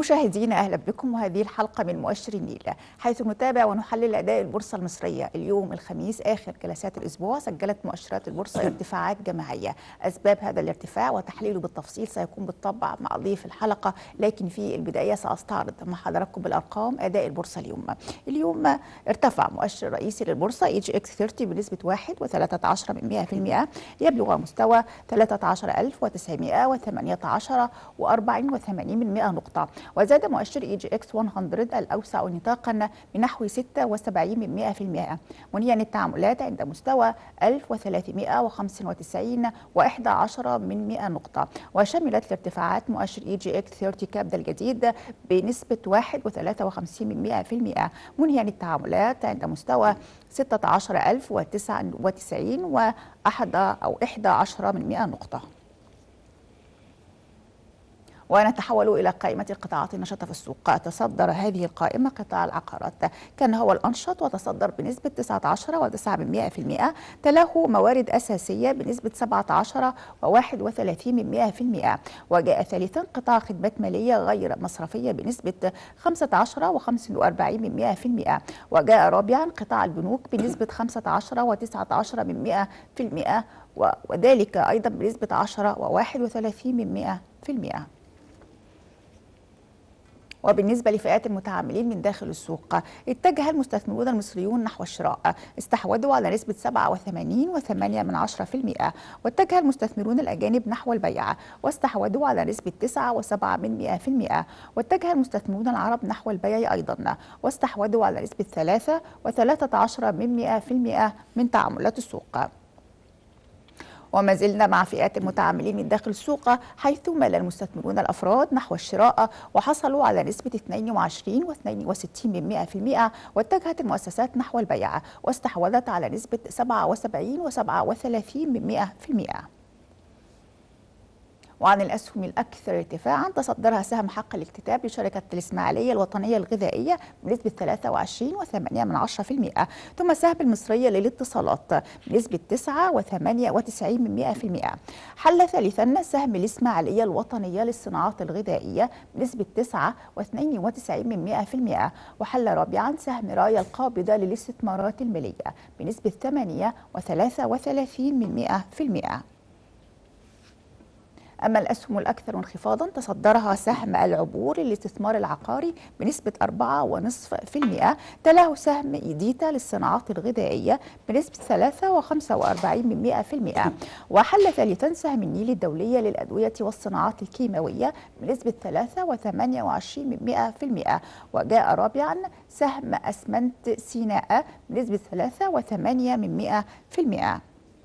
مشاهدينا اهلا بكم وهذه الحلقه من مؤشر النيل حيث نتابع ونحلل اداء البورصه المصريه اليوم الخميس اخر جلسات الاسبوع سجلت مؤشرات البورصه ارتفاعات جماعيه اسباب هذا الارتفاع وتحليله بالتفصيل سيكون بالطبع مع ضيف الحلقه لكن في البدايه ساستعرض مع حضراتكم بالارقام اداء البورصه اليوم اليوم ارتفع مؤشر رئيسي للبورصه اي جي اكس 30 بنسبه 1.13% يبلغ مستوى 13918 و84 من 100 نقطة وزاد مؤشر اي جي اكس 100 الأوسع نطاقا بنحو 76 من 100% منيا التعاملات عند مستوى 1395 و11 من 100 نقطة وشملت الارتفاعات مؤشر اي جي اكس 30 كابدا الجديد بنسبة 1.53 من 100% منهيا التعاملات عند مستوى 16099 وأحد أو 11 من 100 نقطة ونتحول إلى قائمة القطاعات النشطة في السوق تصدر هذه القائمة قطاع العقارات كان هو الأنشط وتصدر بنسبة 19.9% تلاه موارد أساسية بنسبة 17 و31 من 100% وجاء ثالثا قطاع خدمات مالية غير مصرفية بنسبة 15 و45 من 100% وجاء رابعا قطاع البنوك بنسبة 15 و19 من 100% وذلك أيضا بنسبة 10 و31 من 100% وبالنسبة لفئات المتعاملين من داخل السوق اتجه المستثمرون المصريون نحو الشراء استحوذوا على نسبة 87.8% واتجه المستثمرون الأجانب نحو البيع واستحوذوا على نسبة 9.7% واتجه المستثمرون العرب نحو البيع أيضا واستحوذوا على نسبة 3.13% من تعاملات السوق وما زلنا مع فئات المتعاملين من داخل السوق حيث مال المستثمرون الأفراد نحو الشراء وحصلوا على نسبة 22 و62 من 100% واتجهت المؤسسات نحو البيع واستحوذت على نسبة 77 و37 من 100% وعن الأسهم الأكثر ارتفاعا تصدرها سهم حق الاكتتاب لشركة الإسماعيلية الوطنية الغذائية بنسبة 23.8% ثم سهم المصرية للاتصالات بنسبة 9.98% حل ثالثا سهم الإسماعيلية الوطنية للصناعات الغذائية بنسبة 9.92% وحل رابعا سهم راية القابضة للاستثمارات المالية بنسبة 8.33% أما الأسهم الأكثر انخفاضا تصدرها سهم العبور للاستثمار العقاري بنسبة 4.5% تلاه سهم إيديتا للصناعات الغذائية بنسبة 3.45% وحل ثالثا سهم النيل الدولية للأدوية والصناعات الكيماوية بنسبة 3.28% وجاء رابعا سهم أسمنت سيناء بنسبة 3.8%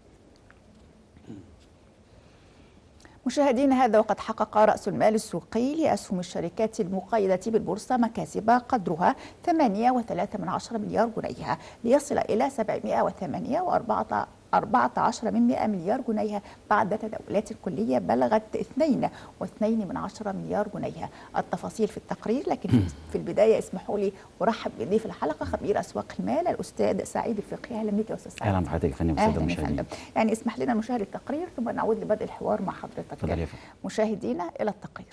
مشاهدينا هذا وقد حقق رأس المال السوقي لأسهم الشركات المقيدة بالبورصة مكاسب قدرها 8.3 مليار جنيه ليصل إلى 708 و 14 من 100 مليار جنيه بعد تداولات كلية بلغت 2.2 من 10 مليار جنيه التفاصيل في التقرير لكن في البداية اسمحوا لي أرحب بضيف الحلقة خبير أسواق المال الأستاذ سعيد الفقيه أهلا بك يا أستاذ سعيد أهلا بحضرتك يا فندم أهلا مشاهدين يعني اسمح لنا نشاهد التقرير ثم نعود لبدء الحوار مع حضرتك مشاهدينا إلى التقرير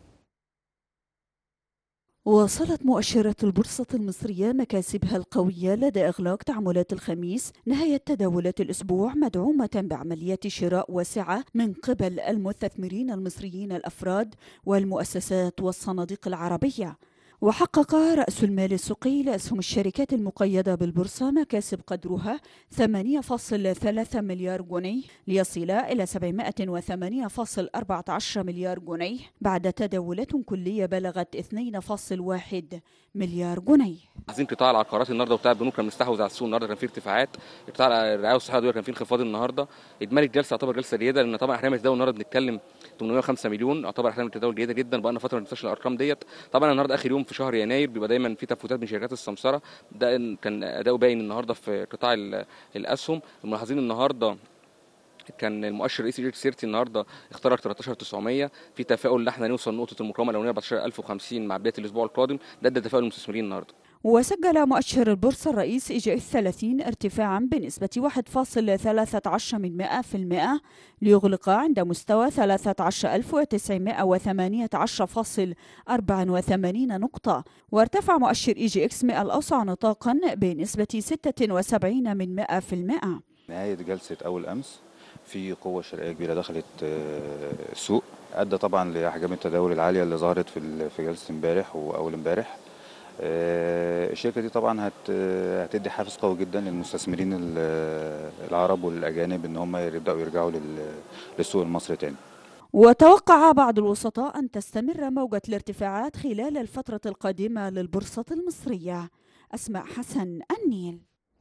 واصلت مؤشرات البورصة المصرية مكاسبها القوية لدى إغلاق تعاملات الخميس نهاية تداولات الأسبوع مدعومة بعمليات شراء واسعة من قبل المستثمرين المصريين الأفراد والمؤسسات والصناديق العربية وحقق رأس المال السوقي لأسهم الشركات المقيدة بالبورصة مكاسب قدرها 8.3 مليار جنيه ليصل إلى 708.14 مليار جنيه بعد تداولات كلية بلغت 2.1 مليار جنيه. عايزين قطاع العقارات النهارده وبتاع البنوك كان مستحوذ على السوق النهارده كان فيه ارتفاعات، قطاع الرعايه والصحه دول كان فيه انخفاض النهارده، اجمالي الجلسه يعتبر جلسه جيده لان طبعا احنا التداول النهارده بنتكلم 805 مليون يعتبر احنا التداول جيده جدا بقى لنا فتره ما ننساش الارقام ديت، طبعا النهارده اخر يوم في شهر يناير بيبقى دايما في تفوتات من شركات السمسره ده كان اداؤه باين النهارده في قطاع الاسهم الملاحظين النهارده كان المؤشر الرئيسي جي 30 النهارده اخترق 13900 في تفاؤل ان احنا نوصل نقطه المقاومه الاولانيه 14050 مع بدايه الاسبوع القادم ده ده تفاؤل المستثمرين النهارده وسجل مؤشر البورصة الرئيس إي جي إف 30 ارتفاعا بنسبة 1.13 من 100% ليغلق عند مستوى 13918.84 نقطة وارتفع مؤشر إي جي إكس 100 الأوسع نطاقا بنسبة 76 من 100% نهاية جلسة أول أمس في قوة شرائية كبيرة دخلت السوق أدى طبعا لأحجام التداول العالية اللي ظهرت في في جلسة امبارح وأول امبارح الشركة دي طبعا هت هتدي حافز قوي جدا للمستثمرين العرب والأجانب إن هم يبدأوا يرجعوا للسوق المصري تاني وتوقع بعض الوسطاء أن تستمر موجة الارتفاعات خلال الفترة القادمة للبورصة المصرية أسماء حسن النيل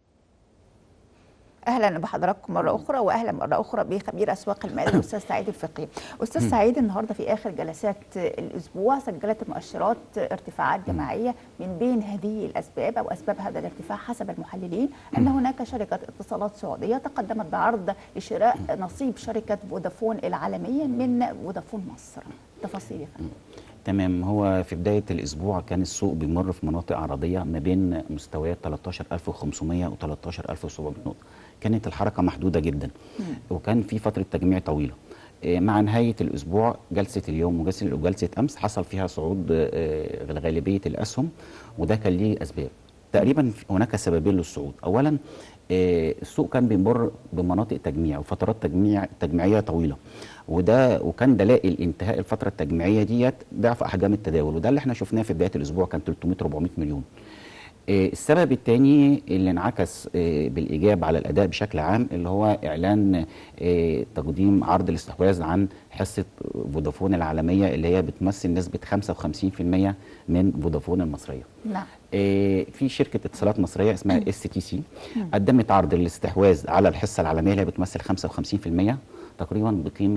اهلا بحضراتكم مره اخرى واهلا مره اخرى بخبير اسواق المال الاستاذ سعيد الفقي استاذ سعيد النهارده في اخر جلسات الاسبوع سجلت المؤشرات ارتفاعات جماعيه من بين هذه الاسباب او اسباب هذا الارتفاع حسب المحللين ان هناك شركه اتصالات سعوديه تقدمت بعرض لشراء نصيب شركه فودافون العالميه من فودافون مصر تفاصيل يا فندم تمام هو في بداية الأسبوع كان السوق بيمر في مناطق عرضية ما بين مستويات 13500 و 13700 نقطة كانت الحركة محدودة جدا مم. وكان في فترة تجميع طويلة مع نهاية الأسبوع جلسة اليوم وجلسة, وجلسة أمس حصل فيها صعود غالبية الأسهم وده كان ليه أسباب تقريبا هناك سببين للصعود أولا السوق كان بيمر بمناطق تجميع وفترات تجميع تجميعيه طويله وده وكان دلائل انتهاء الفتره التجميعيه ديت ضعف احجام التداول وده اللي احنا شفناه في بدايه الاسبوع كان 300 400 مليون السبب الثاني اللي انعكس بالايجاب على الاداء بشكل عام اللي هو اعلان تقديم عرض الاستحواذ عن حصه فودافون العالميه اللي هي بتمثل نسبه 55% من فودافون المصريه. نعم. في شركه اتصالات مصريه اسمها اس تي سي قدمت عرض الاستحواذ على الحصه العالميه اللي هي بتمثل 55% تقريبا بقيمه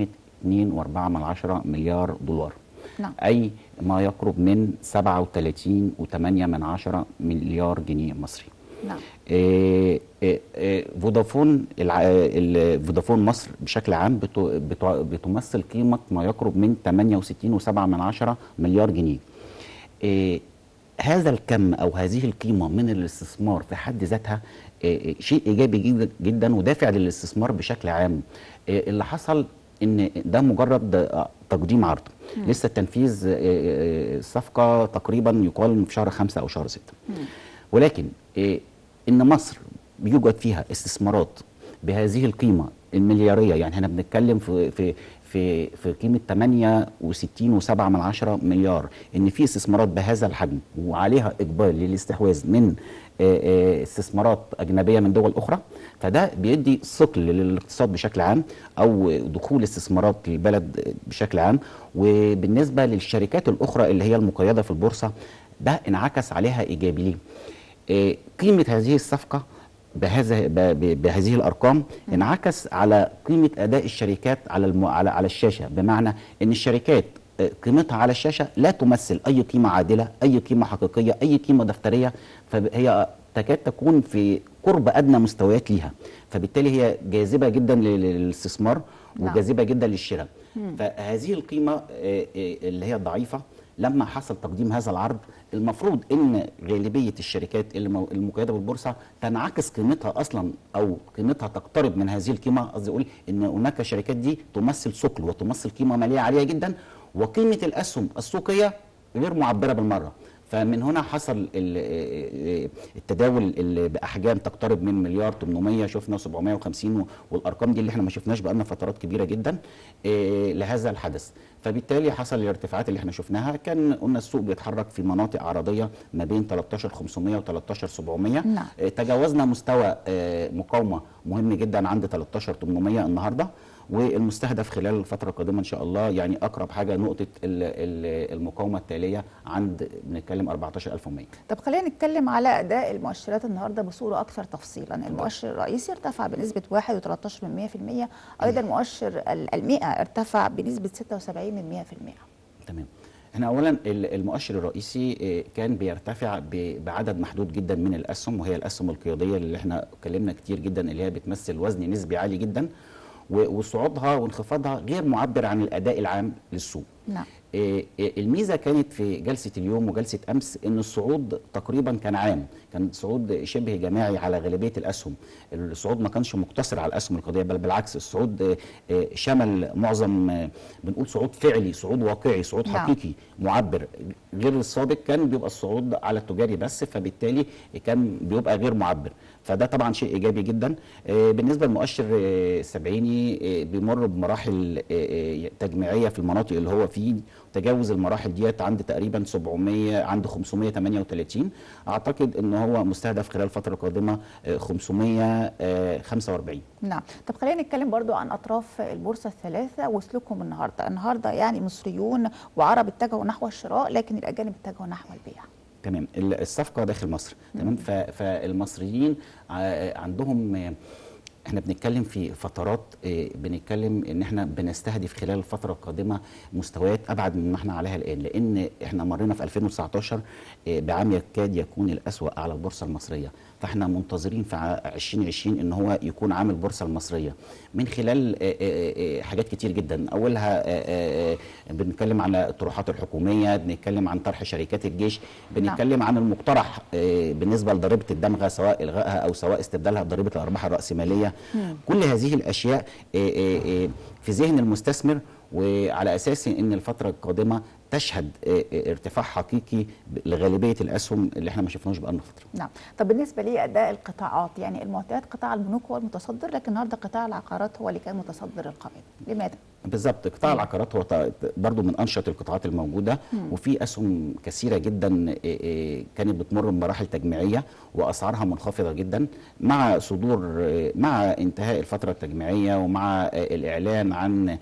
2.4 مليار دولار. نعم. اي ما يقرب من 37.8 من عشرة مليار جنيه مصري نعم. إيه إيه فودافون فودافون مصر بشكل عام بتو بتو بتمثل قيمه ما يقرب من 68.7 من عشرة مليار جنيه إيه هذا الكم او هذه القيمه من الاستثمار في حد ذاتها شيء ايجابي جدا ودافع للاستثمار بشكل عام اللي حصل ان ده مجرد تقديم عرض مم. لسه تنفيذ الصفقه تقريبا يقال في شهر خمسة او شهر ستة مم. ولكن ان مصر بيوجد فيها استثمارات بهذه القيمه الملياريه يعني احنا بنتكلم في في في في قيمه 68.7 من عشرة مليار ان في استثمارات بهذا الحجم وعليها اقبال للاستحواذ من استثمارات اجنبيه من دول اخرى فده بيدي ثقل للاقتصاد بشكل عام او دخول استثمارات للبلد بشكل عام وبالنسبه للشركات الاخرى اللي هي المقيده في البورصه ده انعكس عليها ايجابي ليه؟ قيمه هذه الصفقه بهذا بهذه الارقام انعكس على قيمه اداء الشركات على الم... على على الشاشه بمعنى ان الشركات قيمتها على الشاشه لا تمثل اي قيمه عادله اي قيمه حقيقيه اي قيمه دفتريه فهي تكاد تكون في قرب ادنى مستويات ليها فبالتالي هي جاذبه جدا للاستثمار وجاذبه جدا للشراء فهذه القيمه اللي هي ضعيفه لما حصل تقديم هذا العرض المفروض ان غالبيه الشركات اللي المقيده بالبورصه تنعكس قيمتها اصلا او قيمتها تقترب من هذه القيمه قصدي اقول ان هناك شركات دي تمثل ثقل وتمثل قيمه ماليه عاليه جدا وقيمه الاسهم السوقيه غير معبره بالمره فمن هنا حصل التداول اللي باحجام تقترب من مليار 800 شفنا 750 والارقام دي اللي احنا ما شفناش بقالنا فترات كبيره جدا لهذا الحدث فبالتالي حصل الارتفاعات اللي احنا شفناها كان قلنا السوق بيتحرك في مناطق عرضيه ما بين 13500 و 13700 نعم. تجاوزنا مستوى مقاومه مهم جدا عند 13800 النهارده والمستهدف خلال الفتره القادمه ان شاء الله يعني اقرب حاجه نقطه المقاومه التاليه عند بنتكلم 14100 طب خلينا نتكلم على اداء المؤشرات النهارده بصوره اكثر تفصيلا المؤشر الرئيسي ارتفع بنسبه 1.13% ايضا مؤشر المئة ارتفع بنسبه 76 من 100% تمام احنا اولا المؤشر الرئيسي كان بيرتفع بعدد محدود جدا من الاسهم وهي الاسهم القياديه اللي احنا اتكلمنا كتير جدا اللي هي بتمثل وزن نسبي عالي جدا وصعودها وانخفاضها غير معبر عن الاداء العام للسوق نعم آه، آه، الميزه كانت في جلسه اليوم وجلسه امس ان الصعود تقريبا كان عام كان صعود شبه جماعي على غالبيه الاسهم الصعود ما كانش مقتصر على الاسهم القضيه بل بالعكس الصعود آه، آه، شمل معظم آه، بنقول صعود فعلي صعود واقعي صعود نعم. حقيقي معبر غير السابق كان بيبقى الصعود على التجاري بس فبالتالي كان بيبقى غير معبر فده طبعا شيء ايجابي جدا آه، بالنسبه للمؤشر آه، السبعيني آه، بيمر بمراحل آه، آه، تجميعيه في المناطق اللي هو فيه تجاوز المراحل ديت عند تقريبا 700 عند 538 اعتقد ان هو مستهدف خلال الفتره القادمه آه، 545 نعم طب خلينا نتكلم برضو عن اطراف البورصه الثلاثه وسلوكهم النهارده النهارده يعني مصريون وعرب اتجهوا نحو الشراء لكن الاجانب اتجهوا نحو البيع تمام ال- الصفقه داخل مصر تمام ف- فالمصريين ع- عندهم آه، احنا بنتكلم في فترات آه، بنتكلم ان احنا بنستهدف خلال الفتره القادمه مستويات ابعد من ما احنا عليها الان لان احنا مرينا في 2019 آه، بعام يكاد يكون الاسوا على البورصه المصريه فاحنا منتظرين في ع- 2020 ان هو يكون عام البورصه المصريه من خلال آه، آه، آه، حاجات كتير جدا اولها آه، آه، آه، بنتكلم على الطروحات الحكوميه بنتكلم عن طرح شركات الجيش بنتكلم عن المقترح آه، بالنسبه لضريبه الدمغه سواء الغائها او سواء استبدالها بضريبه الارباح الراسماليه كل هذه الاشياء آه، آه، آه، في ذهن المستثمر وعلى اساس ان الفتره القادمه تشهد آه، آه، ارتفاع حقيقي لغالبيه الاسهم اللي احنا ما شفناهوش بقالنا فتره نعم طب بالنسبه لاداء القطاعات يعني المعطيات قطاع البنوك هو المتصدر لكن النهارده قطاع العقارات هو اللي كان متصدر القائمه لماذا بالظبط قطاع العقارات هو ط- برضو من انشط القطاعات الموجوده وفي اسهم كثيره جدا إيه إيه كانت بتمر بمراحل تجميعيه واسعارها منخفضه جدا مع صدور إيه، مع انتهاء الفتره التجميعيه ومع إيه، الاعلان عن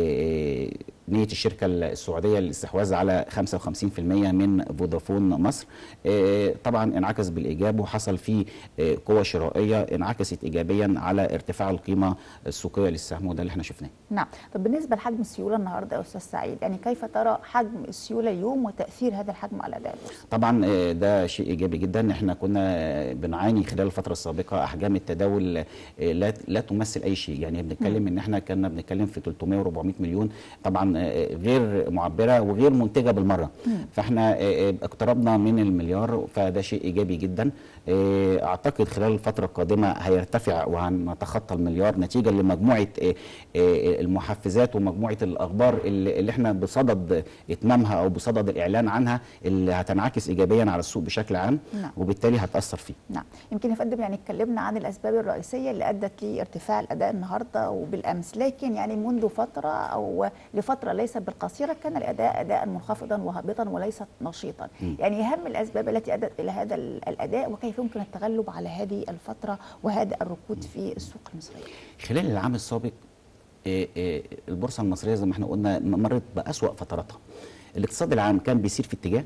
إيه، نيه الشركه السعوديه للاستحواذ على 55% من فودافون مصر إيه، طبعا انعكس بالايجاب وحصل فيه إيه، قوه شرائيه انعكست ايجابيا على ارتفاع القيمه السوقيه للسهم وده اللي احنا شفناه نعم طب بالنسبه لحجم السيوله النهارده يا استاذ سعيد يعني كيف ترى حجم السيوله اليوم وتاثير هذا الحجم على اداء البورصه طبعا آه، ده شيء ايجابي جدا احنا كنا آه، بنعاني خلال الفتره السابقه احجام التداول آه، لا لا تمثل اي شيء يعني بنتكلم ان احنا كنا بنتكلم في 300 و400 مليون طبعا آه، غير معبره وغير منتجه بالمره فاحنا آه، آه، اقتربنا من المليار فده شيء ايجابي جدا آه، اعتقد خلال الفتره القادمه هيرتفع وهنتخطى المليار نتيجه لمجموعه آه، آه، المحفزات ومجموعه الاخبار اللي اللي احنا بصدد اتمامها او بصدد الاعلان عنها اللي هتنعكس ايجابيا على السوق بشكل عام نعم. وبالتالي هتاثر فيه نعم يمكن يا فندم يعني اتكلمنا عن الاسباب الرئيسيه اللي ادت لارتفاع الاداء النهارده وبالامس لكن يعني منذ فتره او لفتره ليست بالقصيره كان الاداء اداء منخفضا وهابطا وليست نشيطا يعني اهم الاسباب التي ادت الى هذا ال- الاداء وكيف يمكن التغلب على هذه الفتره وهذا الركود في السوق المصريه خلال العام السابق آه، آه، البورصه المصريه زي ما احنا قلنا مرت باسوا فتراتها الاقتصاد العام كان بيسير في اتجاه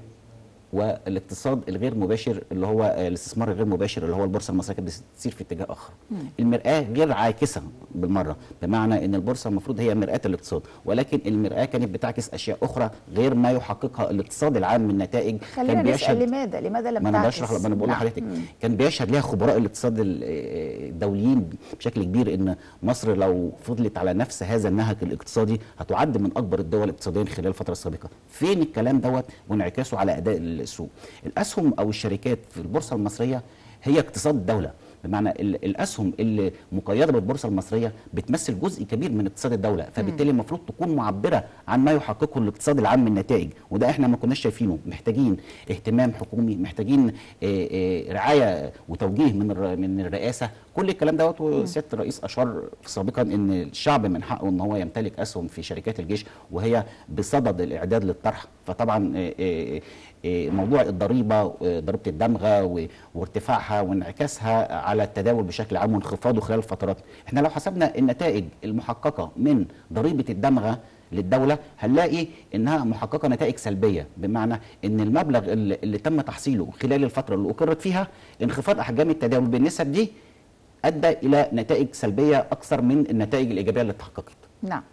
والاقتصاد الغير مباشر اللي هو آه، الاستثمار الغير مباشر اللي هو البورصه المصريه كانت بتسير في اتجاه اخر المراه غير عاكسه بالمره بمعنى ان البورصه المفروض هي مراه الاقتصاد ولكن المراه كانت بتعكس اشياء اخرى غير ما يحققها الاقتصاد العام من نتائج خلينا نسال لماذا لماذا لم ما انا تعكس؟ بشرح ما انا بقول نعم. لحضرتك مم. كان بيشهد ليها خبراء الاقتصاد ال- الدوليين بشكل كبير ان مصر لو فضلت على نفس هذا النهج الاقتصادي هتعد من اكبر الدول اقتصاديا خلال الفتره السابقه فين الكلام دوت وانعكاسه على اداء السوق الاسهم او الشركات في البورصه المصريه هي اقتصاد الدوله بمعنى ال- الاسهم اللي مقيده بالبورصه المصريه بتمثل جزء كبير من اقتصاد الدوله فبالتالي المفروض تكون معبره عن ما يحققه الاقتصاد العام من نتائج وده احنا ما كناش شايفينه محتاجين اهتمام حكومي محتاجين آه، آه، رعايه وتوجيه من الر- من الرئاسه كل الكلام دوت وسياده الرئيس اشار سابقا ان الشعب من حقه ان هو يمتلك اسهم في شركات الجيش وهي بصدد الاعداد للطرح فطبعا آه، آه، آه، موضوع الضريبه آه، ضريبه الدمغه و- وارتفاعها وانعكاسها على التداول بشكل عام وانخفاضه خلال الفترات احنا لو حسبنا النتائج المحققه من ضريبه الدمغه للدولة هنلاقي انها محققة نتائج سلبية بمعنى ان المبلغ اللي, اللي تم تحصيله خلال الفترة اللي اقرت فيها انخفاض احجام التداول بالنسب دي ادى الى نتائج سلبية اكثر من النتائج الايجابية اللي اتحققت نعم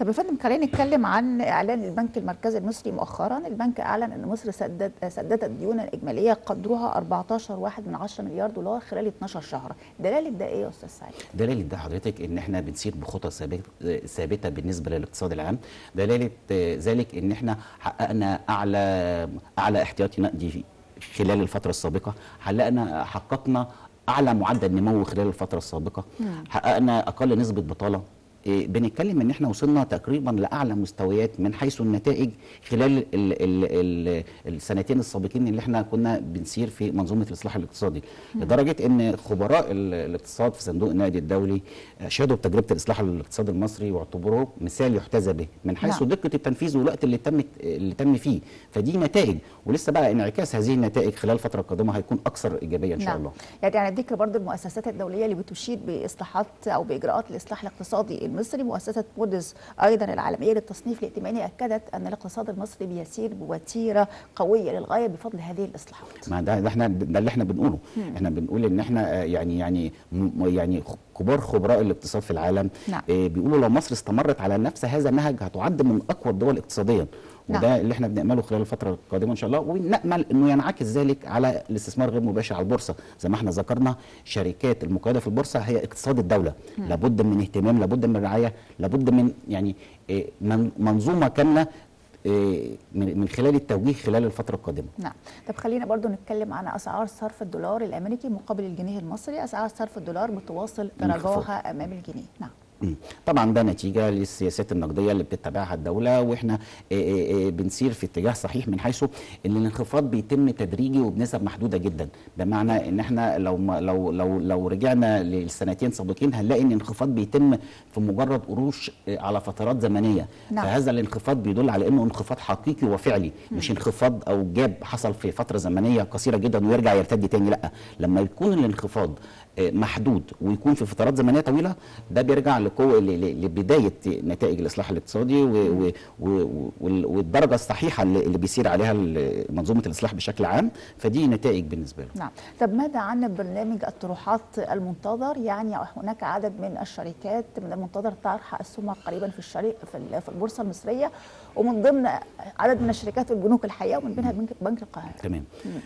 طب يا فندم خلينا نتكلم عن اعلان البنك المركزي المصري مؤخرا البنك اعلن ان مصر سدد سددت ديونا اجماليه قدرها 14 واحد من 10 مليار دولار خلال 12 شهر دلاله ده ايه يا استاذ سعيد دلاله ده حضرتك ان احنا بنسير بخطى ثابت- ثابته بالنسبه للاقتصاد العام دلاله آه، ذلك ان احنا حققنا اعلى اعلى احتياطي نقدي خلال الفتره السابقه حققنا حققنا اعلى معدل نمو خلال الفتره السابقه حققنا اقل نسبه بطاله إيه، بنتكلم ان احنا وصلنا تقريبا لاعلى مستويات من حيث النتائج خلال ال ال ال السنتين السابقين اللي احنا كنا بنسير في منظومه الاصلاح الاقتصادي لدرجه ان خبراء ال- الاقتصاد في صندوق النقد الدولي شهدوا بتجربه الاصلاح الاقتصادي المصري واعتبروه مثال يحتذى به من حيث نعم. دقه التنفيذ والوقت اللي تم اللي تم فيه فدي نتائج ولسه بقى انعكاس هذه النتائج خلال الفتره القادمه هيكون اكثر ايجابيه ان شاء الله يعني يعني ذكر برضو المؤسسات الدوليه اللي بتشيد باصلاحات او باجراءات الاصلاح الاقتصادي المصري مؤسسه موديز ايضا العالميه للتصنيف الائتماني اكدت ان الاقتصاد المصري بيسير بوتيره قويه للغايه بفضل هذه الاصلاحات ما ده, ده احنا ده اللي احنا بنقوله احنا بنقول ان احنا آه، يعني يعني م- يعني خ- كبار خبراء الاقتصاد في العالم نعم. آه، بيقولوا لو مصر استمرت على نفس هذا النهج هتعد من اقوى الدول اقتصاديا وده نعم. اللي احنا بنأمله خلال الفترة القادمة إن شاء الله ونأمل إنه ينعكس ذلك على الاستثمار غير المباشر على البورصة زي ما احنا ذكرنا شركات المقيدة في البورصة هي اقتصاد الدولة لابد من اهتمام لابد من رعاية لابد من يعني آه، من- منظومة كاملة آه، من من خلال التوجيه خلال الفترة القادمة نعم طب خلينا برضو نتكلم عن اسعار صرف الدولار الامريكي مقابل الجنيه المصري اسعار صرف الدولار بتواصل تراجعها امام الجنيه نعم مم. طبعا ده نتيجه للسياسات النقديه اللي بتتبعها الدوله واحنا آه، آه، آه، بنسير في اتجاه صحيح من حيث ان الانخفاض بيتم تدريجي وبنسب محدوده جدا بمعنى ان احنا لو ما لو لو لو رجعنا للسنتين سابقين هنلاقي ان الانخفاض بيتم في مجرد قروش آه، على فترات زمنيه نعم. فهذا الانخفاض بيدل على انه انخفاض حقيقي وفعلي مش انخفاض او جاب حصل في فتره زمنيه قصيره جدا ويرجع يرتد تاني لا لما يكون الانخفاض آه، محدود ويكون في فترات زمنيه طويله ده بيرجع لقوه ل- ل- لبدايه نتائج الاصلاح الاقتصادي و- و- و- وال- والدرجه الصحيحه اللي اللي بيسير عليها ال- منظومه الاصلاح بشكل عام فدي نتائج بالنسبه له نعم طب ماذا عن برنامج الطروحات المنتظر يعني هناك عدد من الشركات من المنتظر طرح اسهمها قريبا في الشريك في ال- في البورصه المصريه ومن ضمن عدد من الشركات والبنوك الحقيقه ومن بينها بنك بنك القاهره تمام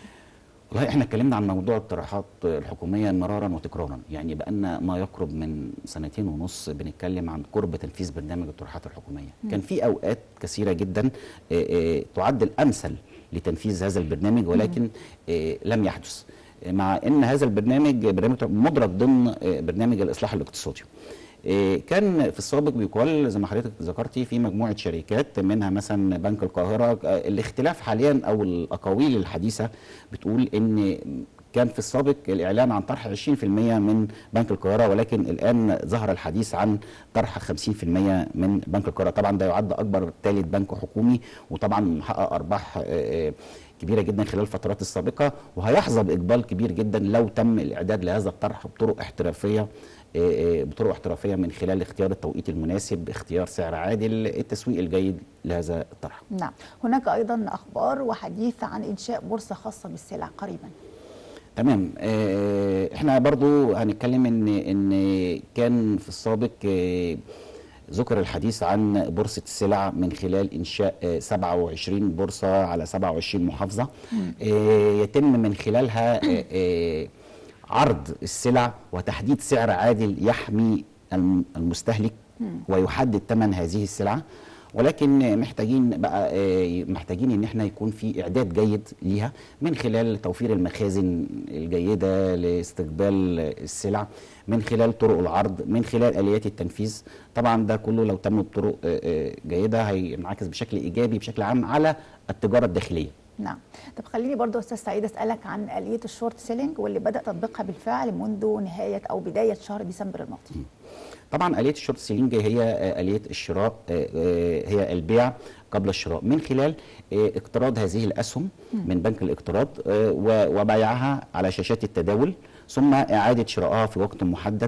والله احنا اتكلمنا عن موضوع الطرحات الحكوميه مرارا وتكرارا يعني بقالنا ما يقرب من سنتين ونص بنتكلم عن قرب تنفيذ برنامج الطرحات الحكوميه كان في اوقات كثيره جدا آه، آه، تعد الامثل لتنفيذ هذا البرنامج ولكن آه، لم يحدث مع ان هذا البرنامج برنامج مدرج ضمن آه، برنامج الاصلاح الاقتصادي إيه، كان في السابق بيقال زي ما حضرتك ذكرتي في مجموعه شركات منها مثلا بنك القاهره آه، الاختلاف حاليا او الاقاويل الحديثه بتقول ان كان في السابق الاعلان عن طرح 20% من بنك القاهره ولكن الان ظهر الحديث عن طرح 50% من بنك القاهره طبعا ده يعد اكبر ثالث بنك حكومي وطبعا محقق ارباح آه، آه، كبيره جدا خلال الفترات السابقه وهيحظى باقبال كبير جدا لو تم الاعداد لهذا الطرح بطرق احترافيه آه، آه، بطرق احترافيه من خلال اختيار التوقيت المناسب اختيار سعر عادل التسويق الجيد لهذا الطرح نعم هناك ايضا اخبار وحديث عن انشاء بورصه خاصه بالسلع قريبا تمام آه، احنا برضو هنتكلم ان ان كان في السابق آه، ذكر الحديث عن بورصة السلع من خلال إنشاء آه، 27 بورصة على 27 محافظة آه، يتم من خلالها آه، آه، عرض السلع وتحديد سعر عادل يحمي الم- المستهلك ويحدد ثمن هذه السلعة ولكن محتاجين بقى آه، محتاجين ان احنا يكون في اعداد جيد ليها من خلال توفير المخازن الجيده لاستقبال السلع من خلال طرق العرض من خلال اليات التنفيذ طبعا ده كله لو تم بطرق آه، آه، جيده هينعكس بشكل ايجابي بشكل عام على التجاره الداخليه نعم طب خليني برضو استاذ سعيد اسالك عن اليه الشورت سيلينج واللي بدا تطبيقها بالفعل منذ نهايه او بدايه شهر ديسمبر الماضي طبعا آلية الشورت سيلينج هي آه، آلية الشراء آه، آه، هي البيع قبل الشراء من خلال آه، اقتراض هذه الأسهم من بنك الاقتراض آه، و- وبيعها على شاشات التداول ثم إعادة شرائها في وقت محدد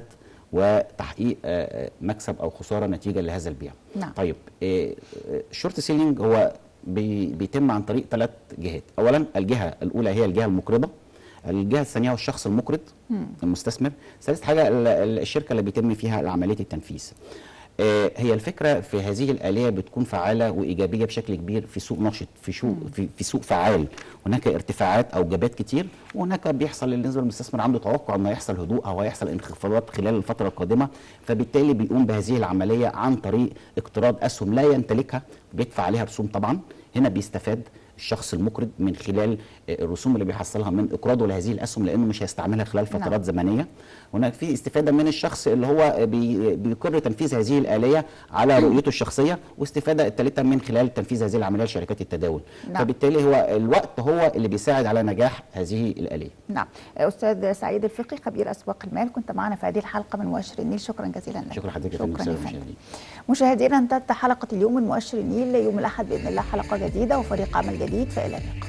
وتحقيق آه، آه، مكسب أو خسارة نتيجة لهذا البيع نعم. طيب آه، آه، الشورت سيلينج هو بي- بيتم عن طريق ثلاث جهات أولا الجهة الأولى هي الجهة المقرضة الجهه الثانيه هو الشخص المقرض المستثمر ثالث حاجه ال- ال- الشركه اللي بيتم فيها عمليه التنفيذ آه، هي الفكره في هذه الاليه بتكون فعاله وايجابيه بشكل كبير في سوق نشط في سوق في, في سوق فعال هناك ارتفاعات او جابات كتير وهناك بيحصل بالنسبه للمستثمر عنده توقع انه هيحصل هدوء او هيحصل انخفاضات خلال الفتره القادمه فبالتالي بيقوم بهذه العمليه عن طريق اقتراض اسهم لا يمتلكها بيدفع عليها رسوم طبعا هنا بيستفاد الشخص المقرض من خلال آه، الرسوم اللي بيحصلها من اقراضه لهذه الاسهم لانه مش هيستعملها خلال فترات نعم. زمنيه هناك في استفاده من الشخص اللي هو بي- بيقر تنفيذ هذه الاليه على رؤيته الشخصيه واستفاده الثالثه من خلال تنفيذ هذه العمليه لشركات التداول نعم. فبالتالي هو الوقت هو اللي بيساعد على نجاح هذه الاليه نعم استاذ سعيد الفقي خبير اسواق المال كنت معنا في هذه الحلقه من مؤشر النيل شكرا جزيلا لك شكرا حضرتك يا فندم شكرا يا والسادة فندم المشاهدين. مشاهدينا انتهت حلقه اليوم من مؤشر النيل يوم الاحد باذن الله حلقه جديده وفريق عمل جديد فالى اللقاء